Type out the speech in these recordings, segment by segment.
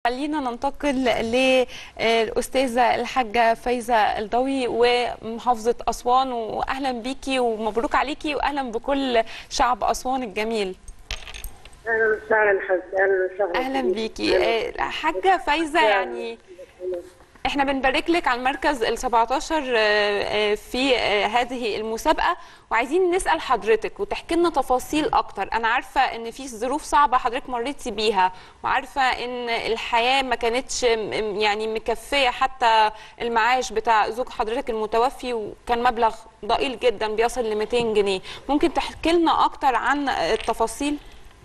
خلينا ننتقل للأستاذة الحاجة فايزة الضوي ومحافظة أسوان وأهلا بيكي ومبروك عليكي وأهلا بكل شعب أسوان الجميل اهلا وسهلا حبيبتي اهلا وسهلا أهلا بيكي آه، حاجة فايزة يعني احنا بنبارك لك على المركز ال 17 آه، آه، في آه، هذه المسابقه وعايزين نسال حضرتك وتحكي لنا تفاصيل اكتر انا عارفه ان في ظروف صعبه حضرتك مريتي بيها وعارفه ان الحياه ما كانتش م- يعني مكفيه حتى المعاش بتاع زوج حضرتك المتوفي وكان مبلغ ضئيل جدا بيصل ل 200 جنيه ممكن تحكي لنا اكتر عن التفاصيل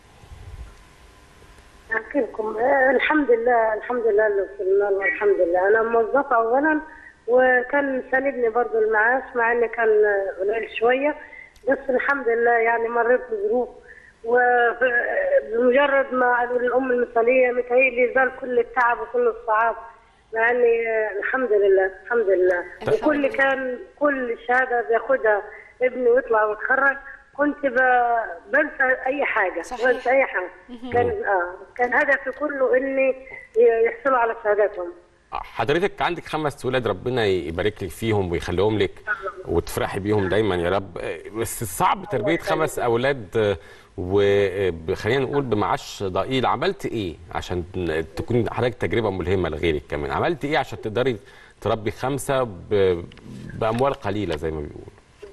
احكي لكم آه، الحمد لله الحمد لله اللي وصلنا له الحمد لله انا موظفه اولا وكان ساندني برضو المعاش مع ان كان آه، قليل شويه بس الحمد لله يعني مريت بظروف وبمجرد ما قالوا الام المثاليه متهيألي زال كل التعب وكل الصعاب مع اني آه، الحمد لله الحمد لله الحمد وكل لله. كان كل شهاده بياخدها ابني ويطلع ويتخرج كنت ب- بنسى اي حاجه صحيح. بنسى اي حاجه كان اه كان هدفي كله اني يحصلوا على شهاداتهم حضرتك عندك خمس ولاد ربنا يبارك لك فيهم ويخليهم لك وتفرحي بيهم دايما يا رب بس صعب تربيه خمس اولاد وخلينا نقول بمعاش ضئيل عملت ايه عشان تكون حضرتك تجربه ملهمه لغيرك كمان عملت ايه عشان تقدري تربي خمسه ب... باموال قليله زي ما بيقولوا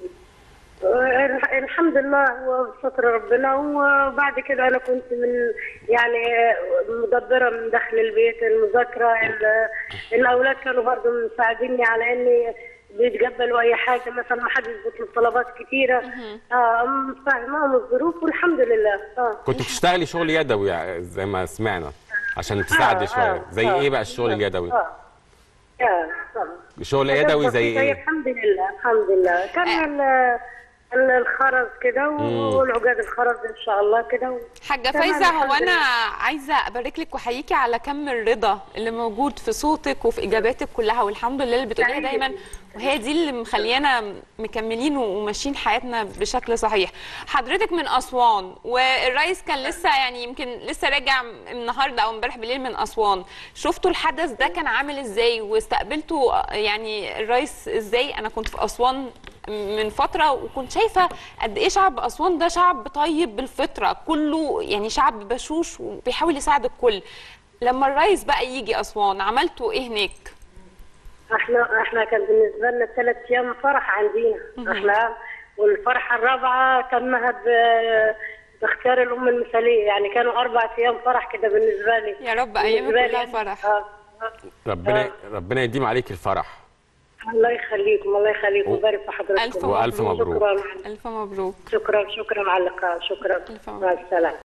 الح- الحمد لله وستر ربنا وبعد كده انا كنت من يعني مدبره من داخل البيت المذاكره ال- الاولاد كانوا برضه مساعديني على اني بيتقبلوا اي حاجه مثلا ما حدش بيطلب طلبات كثيره اه فاهمهم الظروف والحمد لله اه كنت بتشتغلي شغل يدوي يعني زي ما سمعنا عشان تساعدي آه، شويه آه، زي آه. ايه بقى الشغل اليدوي اه اه آه. شغل حاجات يدوي زي بسيطة، ايه الحمد لله الحمد لله كان ال- ال- الخرز كده والعقاد الخرز ان شاء الله كده و- حاجة تمام، فايزة هو الحمد أنا لله. عايزة أبارك لك وأحييكي على كم الرضا اللي موجود في صوتك وفي إجاباتك كلها والحمد لله اللي بتقوليها سعيدة دايما جداً. وهي دي اللي مخليانا مكملين وماشيين حياتنا بشكل صحيح حضرتك من أسوان والرئيس كان لسه يعني يمكن لسه راجع النهاردة أو امبارح بالليل من أسوان شفتوا الحدث ده كان عامل إزاي واستقبلتوا يعني الرئيس إزاي أنا كنت في أسوان من فترة وكنت شايفة قد إيه شعب أسوان ده شعب طيب بالفطرة كله يعني شعب بشوش وبيحاول يساعد الكل لما الرئيس بقى يجي أسوان عملتوا إيه هناك؟ احنا احنا كان بالنسبه لنا ثلاث ايام فرح عندنا احنا والفرحه الرابعه تمها ب- باختيار الام المثاليه يعني كانوا اربع ايام فرح كده بالنسبه لي يا رب أيامك بالنسبة كلها لي. فرح آه. آه. ربنا ربنا يديم عليك الفرح الله يخليكم الله يخليكم ويبارك في حضرتك ألف وألف مبروك. شكرا ألف مبروك شكرا شكرا على اللقاء شكرا ألف مبروك. مع السلامه